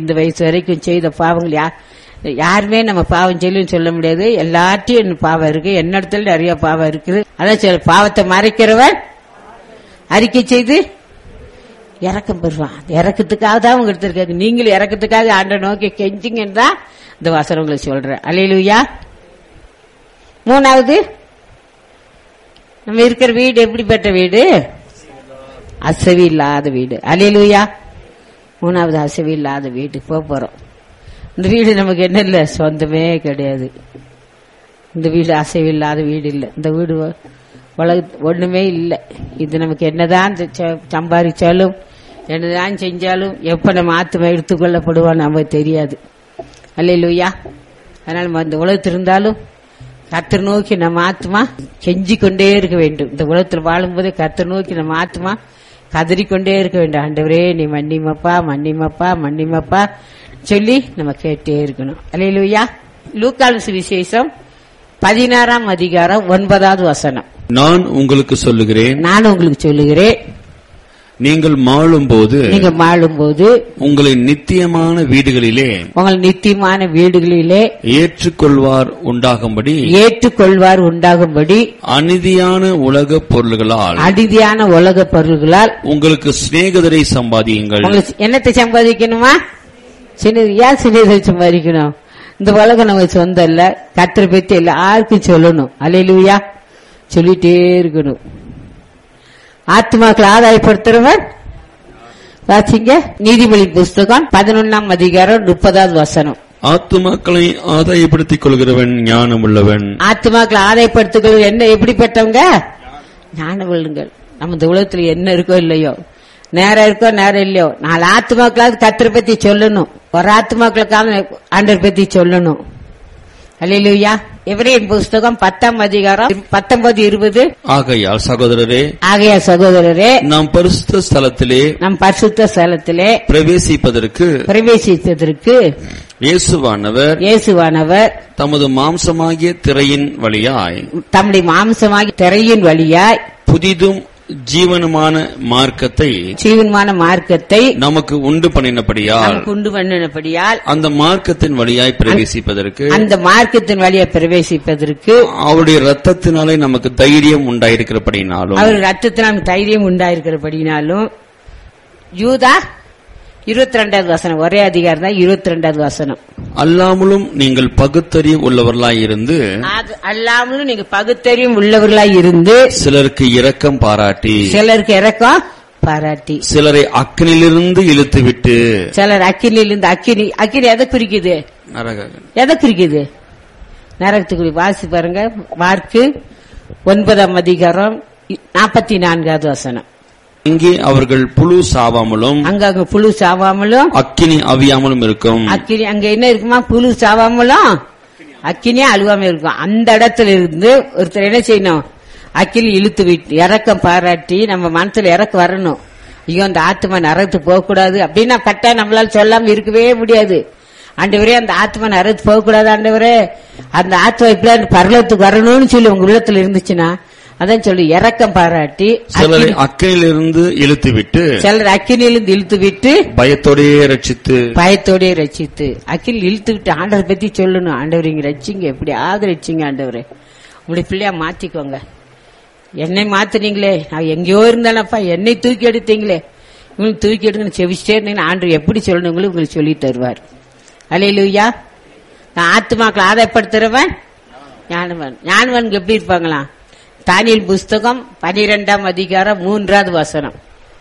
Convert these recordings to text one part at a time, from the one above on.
இந்த வயசு வரைக்கும் செய்த பாவங்கள் யா யாருமே நம்ம பாவம் சொல்லுன்னு சொல்ல முடியாது எல்லார்ட்டையும் பாவம் இருக்கு என்னிடத்துல நிறைய பாவம் இருக்குது அதான் சொல்ல பாவத்தை மறைக்கிறவன் அறிக்கை செய்து இறக்கம் பெறுவான் இறக்கத்துக்காக தான் அவங்க எடுத்திருக்காங்க நீங்களும் இறக்கத்துக்காக ஆண்ட நோக்கி கெஞ்சிங்கன்னு தான் இந்த வசனம் உங்களுக்கு சொல்றேன் அலையிலுயா மூணாவது நம்ம இருக்கிற வீடு எப்படிப்பட்ட வீடு அசவி இல்லாத வீடு அலையிலுயா மூணாவது அசவி இல்லாத வீடு போக போறோம் இந்த வீடு நமக்கு என்ன இல்லை சொந்தமே கிடையாது இந்த வீடு அசைவு இல்லாத வீடு இல்லை இந்த வீடு வ- உலக ஒண்ணுமே இல்லை இது நமக்கு என்னதான் ச- சம்பாதிச்சாலும் என்னதான் செஞ்சாலும் எப்ப நம்ம ஆத்மா எடுத்துக்கொள்ளப்படுவோம் நமக்கு தெரியாது அல்லையா அதனால நம்ம இந்த உலகத்தில் இருந்தாலும் கர்த்தர் நோக்கி நம்ம ஆத்மா கெஞ்சி கொண்டே இருக்க வேண்டும் இந்த உலகத்தில் வாழும்போதே கர்த்தர் நோக்கி நம்ம ஆத்மா கதறிக்கொண்டே இருக்க வேண்டும் ஆண்டவரே நீ மன்னிமப்பா மன்னிமப்பா மன்னிமப்பா சொல்லி நம்ம கேட்டே இருக்கணும் அல்லையா லூக்கால் சுவிசேஷம் பதினாறாம் அதிகாரம் ஒன்பதாவது வசனம் நான் உங்களுக்கு சொல்லுகிறேன் நான் உங்களுக்கு சொல்லுகிறேன் நீங்கள் மாளும்போது நீங்க வாழும்போது உங்களை நித்தியமான வீடுகளிலே உங்கள் நித்தியமான வீடுகளிலே ஏற்றுக்கொள்வார் உண்டாகும்படி ஏற்றுக்கொள்வார் உண்டாகும்படி அநீதியான உலக பொருள்களால் அடிதியான உலக பொருள்களால் உங்களுக்கு சிநேகிதரை சம்பாதியுங்கள் உங்களுக்கு என்னத்தை சம்பாதிக்கணுமா சின்ன ஏன் சின்னதை சம்பாதிக்கணும் இந்த உலகம் நமக்கு சொந்தம் இல்ல கத்திர பத்தி எல்லாருக்கும் சொல்லணும் அலையிலுயா சொல்லிட்டே இருக்கணும் ஆத்மாக்களை ஆதாயப்படுத்துறவன் வாசிங்க நீதிமொழி புஸ்தகம் பதினொன்னாம் அதிகாரம் முப்பதாவது வசனம் ஆத்துமாக்களை ஆதாயப்படுத்திக் கொள்கிறவன் ஞானம் உள்ளவன் ஆத்மாக்களை ஆதாயப்படுத்துகிறது என்ன எப்படிப்பட்டவங்க ஞானம் உள்ளுங்கள் நம்ம இந்த உலகத்துல என்ன இருக்கோ இல்லையோ நேரம் இருக்கோ நேரம் இல்லையோ நாலு ஆத்மாக்களாவது கத்திர பத்தி சொல்லணும் ஒரு ஆத்மாக்களுக்காக ஆண்டர் பத்தி சொல்லணும் அல்லையா எவரேன் புஸ்தகம் பத்தாம் அதிகாரம் பத்தொன்பது இருபது ஆகையால் சகோதரரே ஆகைய சகோதரரே நாம் பரிசுத்த ஸ்தலத்திலே நம் பரிசுத்த ஸ்தலத்திலே பிரவேசிப்பதற்கு பிரவேசித்ததற்கு இயேசுவானவர் இயேசுவானவர் தமது மாம்சமாகிய திரையின் வழியாய் தம்முடைய மாம்சமாகி திரையின் வழியாய் புதிதும் ஜீவனுமான மார்க்கத்தை ஜீவன்மான மார்க்கத்தை நமக்கு உண்டு பண்ணினபடியால் நமக்கு உண்டு பண்ணினபடியால் அந்த மார்க்கத்தின் வழியாய் பிரவேசிப்பதற்கு அந்த மார்க்கத்தின் வழியை பிரவேசிப்பதற்கு அவருடைய ரத்தத்தினாலே நமக்கு தைரியம் உண்டாயிருக்கிறபடினாலும் அவர் ரத்தத்தினால் தைரியம் உண்டாயிருக்கிறபடினாலும் யூதா இருபத்தி ரெண்டாவது வசனம் ஒரே அதிகாரம் தான் இருபத்தி ரெண்டாவது வசனம் அல்லாமலும் நீங்கள் பகுத்தறிவு உள்ளவர்களாய் இருந்து அது அல்லாமலும் நீங்க பகுத்தறியும் உள்ளவர்களாய் இருந்து சிலருக்கு இரக்கம் பாராட்டி சிலருக்கு இறக்கம் பாராட்டி சிலரை அக்கனிலிருந்து இழுத்துவிட்டு சிலர் அக்கினியிலிருந்து அக்கினி அக்கினி எதை குறிக்குது நரக எதை குறிக்குது நரகத்துக்குடி வாசி பாருங்க மார்க்கு ஒன்பதாம் அதிகாரம் நாற்பத்தி நான்காவது வசனம் இங்கே அவர்கள் புழு சாவாமலும் அங்க அங்க புழு சாவாமலும் அக்கினி அவியாமலும் இருக்கும் அக்கினி அங்க என்ன இருக்குமா புழு சாவாமலும் அக்கினியா அழுவாம இருக்கும் அந்த இடத்துல இருந்து ஒருத்தர் என்ன செய்யணும் அக்கினி இழுத்து விட்டு இறக்கம் பாராட்டி நம்ம மனசுல இறக்கம் வரணும் ஐயோ அந்த ஆத்மா நரகத்துக்கு போக கூடாது அப்படின்னா கட்டா நம்மளால சொல்லாம இருக்கவே முடியாது ஆண்டவரே அந்த ஆத்மா நரகத்துக்கு போக கூடாது ஆண்டவரே அந்த ஆத்மா இப்படி பரலத்துக்கு வரணும்னு சொல்லி உங்க உள்ளத்துல இருந்துச்சுன்னா அதான் சொல்லி இறக்கம் பாராட்டி சிலரை அக்கினி- அக்கனிலிருந்து இழுத்துவிட்டு சிலர் அக்கினியிலிருந்து இழுத்து விட்டு பயத்தோடையே ரட்சித்து பயத்தோடே ரட்சித்து அக்கில் இழுத்து விட்டு ஆண்டவர் பத்தி சொல்லணும் ஆண்டவர் இங்க ரட்சிங்க எப்படியாவது ரட்சிங்க ஆண்டவரே உங்களுடைய பிள்ளையா மாத்திக்கோங்க என்னை மாத்துனீங்களே நான் எங்கேயோ இருந்தேனப்பா என்னை தூக்கி எடுத்தீங்களே உங்களுக்கு தூக்கி எடுங்கன்னு செவிச்சிட்டே இருந்தீங்கன்னா ஆண்டவர் எப்படி சொல்லணுங்களும் உங்களுக்கு சொல்லி தருவார் அலையிலுயா நான் ஆத்துமாக்களை ஆதாயப்படுத்துறவன் ஞானவன் ஞானவனுக்கு எப்படி இருப்பாங்களாம் தானியல் புஸ்தகம் பனிரெண்டாம் அதிகாரம் மூன்றாவது வசனம்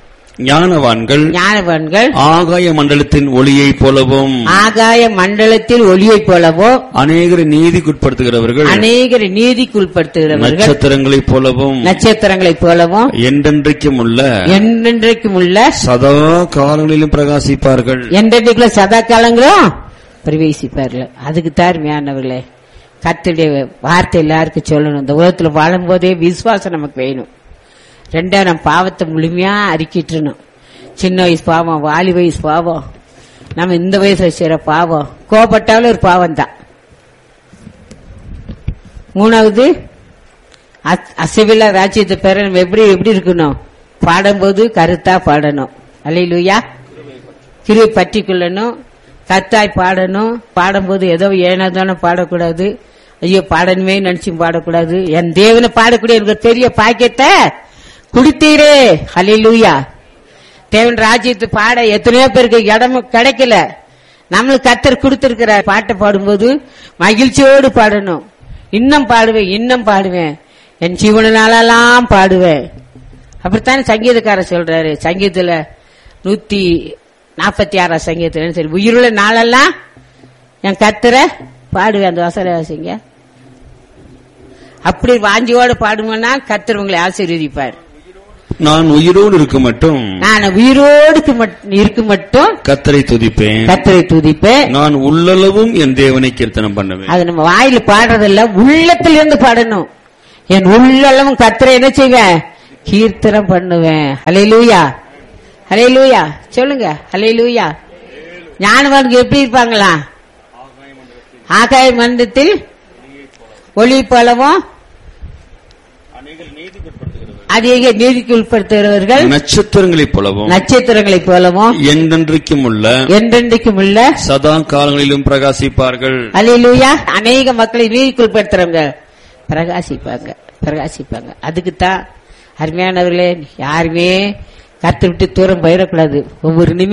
ஞானவான்கள் ஞானவான்கள் ஆகாய மண்டலத்தின் ஒளியைப் போலவும் ஆகாய மண்டலத்தில் ஒளியைப் போலவோ அநேகரை நீதிக்குட்படுத்துகிறவர்கள் அநேகரை நீதிக்குள்படுத்துகிறவர்கள் நட்சத்திரங்களைப் போலவும் நட்சத்திரங்களைப் போலவும் என்றென்றைக்கும் உள்ள என்றென்றைக்கும் உள்ள சதா காலங்களிலும் பிரகாசிப்பார்கள் என்றென்றைக்குள்ள சதா காலங்களும் பிரவேசிப்பார்கள் அதுக்கு தார்மையானவர்களே கத்துடைய வார்த்தை எல்லாருக்கும் சொல்லணும் இந்த உலகத்துல வாழும்போதே விசுவாசம் நமக்கு வேணும் ரெண்டாவது நம்ம பாவத்தை முழுமையா அறிக்கிட்டுணும் சின்ன வயசு பாவம் வாலி வயசு பாவம் நம்ம இந்த வயசுல செய்யற பாவம் கோபப்பட்டாலும் ஒரு பாவம் தான் மூணாவது அஸ்- அசைவில்லா ராஜ்யத்தை பெற நம்ம எப்படி எப்படி இருக்கணும் பாடும்போது கருத்தா பாடணும் அல்லையிலுயா கிருவை பற்றி கொள்ளணும் கத்தாய் பாடணும் பாடும்போது ஏதோ ஏனாதானே பாடக்கூடாது ஐயோ பாடணுமே நினைச்சு பாடக்கூடாது என் தேவனை பாடக்கூடிய எனக்கு ஒரு பெரிய பாக்கியத்தை குடுத்தீரே ஹalleluya தேவன் ராஜ்யத்து பாட எத்தனையோ பேருக்கு இடமும் கிடைக்கல நம்மளுக்கு கத்தர் கொடுத்திருக்கிற பாட்டை பாடும்போது மகிழ்ச்சியோடு பாடணும் இன்னும் பாடுவேன் இன்னும் பாடுவேன் என் ஜீவனாலெல்லாம் பாடுவேன் அப்படித்தானே சங்கீதக்காரர் சொல்றாரு சங்கீதத்துல நூத்தி நாற்பத்தி ஆறாம் சங்கீதத்துல சரி உயிருள்ள நாளெல்லாம் என் கத்தரை பாடுவேன் அந்த வசன வாசிங்க அப்படி வாஞ்சியோடு பாடுவோம்னா கத்தர் உங்களை ஆசீர்வதிப்பார் நான் உயிரோடு இருக்க மட்டும் நான் உயிரோடு இருக்க மட்டும் கத்தரை துதிப்பேன் கத்தரை துதிப்பேன் நான் உள்ளளவும் என் தேவனை கீர்த்தனம் பண்ணுவேன் அது நம்ம வாயில பாடுறதில்ல உள்ளத்திலிருந்து பாடணும் என் உள்ளளவும் கத்தரை என்ன செய்வேன் கீர்த்தனம் பண்ணுவேன் ஹalleluya ஹalleluya சொல்லுங்க ஹalleluya ஞானவான்கள் எப்படி இருப்பாங்களா ஆகாய மண்டத்தில் ஒளி பலவும் அதிக நீதிக்கு உட்படுத்துகிறவர்கள் நட்சத்திரங்களைப் போலவும் நட்சத்திரங்களைப் போலவும் என்றென்றைக்கும் உள்ள என்றென்றைக்கும் உள்ள சதா காலங்களிலும் பிரகாசிப்பார்கள் அல்லேலூயா அநேக மக்களை நீதிக்குள்படுத்துறவங்க பிரகாசிப்பாங்க பிரகாசிப்பாங்க அதுக்குத்தான் அருமையானவர்களே யாருமே கத்து விட்டு தூரம் போயிடக்கூடாது ஒவ்வொரு நிமிஷம்